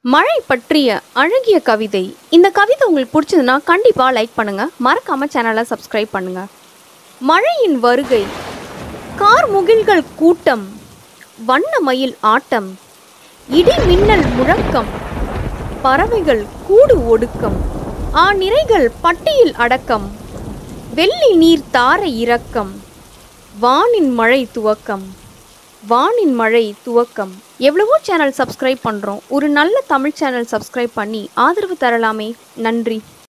மழை பற்றிய அழகிய கவிதை இந்த கவிதை உங்களுக்கு பிடிச்சதுன்னா கண்டிப்பாக லைக் பண்ணுங்க மறக்காம சேனலை சப்ஸ்கிரைப் பண்ணுங்க மழையின் வருகை கார் முகில்கள் கூட்டம் வண்ண மயில் ஆட்டம் இடி மின்னல் முழக்கம் பறவைகள் கூடு ஒடுக்கம் ஆ நிறைகள் பட்டியில் அடக்கம் வெள்ளி நீர் தாரை இறக்கம் வானின் மழை துவக்கம் வானின் மழை துவக்கம் எவ்வளவோ சேனல் சப்ஸ்கிரைப் பண்ணுறோம் ஒரு நல்ல தமிழ் சேனல் சப்ஸ்கிரைப் பண்ணி ஆதரவு தரலாமே நன்றி